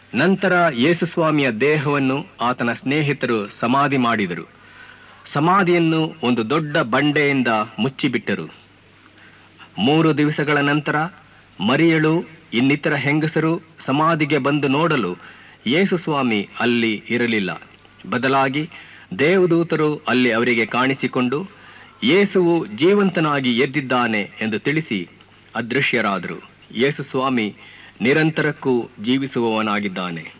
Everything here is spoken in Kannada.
ನಂತರ ಯೇಸುಸ್ವಾಮಿಯ ದೇಹವನ್ನು ಆತನ ಸ್ನೇಹಿತರು ಸಮಾಧಿ ಮಾಡಿದರು ಸಮಾಧಿಯನ್ನು ಒಂದು ದೊಡ್ಡ ಬಂಡೆಯಿಂದ ಮುಚ್ಚಿಬಿಟ್ಟರು ಮೂರು ದಿವಸಗಳ ನಂತರ ಮರಿಯಳು ಇನ್ನಿತರ ಹೆಂಗಸರು ಸಮಾಧಿಗೆ ಬಂದು ನೋಡಲು ಯೇಸುಸ್ವಾಮಿ ಅಲ್ಲಿ ಇರಲಿಲ್ಲ ಬದಲಾಗಿ ದೇವದೂತರು ಅಲ್ಲಿ ಅವರಿಗೆ ಕಾಣಿಸಿಕೊಂಡು ಯೇಸುವು ಜೀವಂತನಾಗಿ ಎದ್ದಿದ್ದಾನೆ ಎಂದು ತಿಳಿಸಿ ಅದೃಶ್ಯರಾದರು ಯೇಸುಸ್ವಾಮಿ ನಿರಂತರಕ್ಕೂ ಜೀವಿಸುವವನಾಗಿದ್ದಾನೆ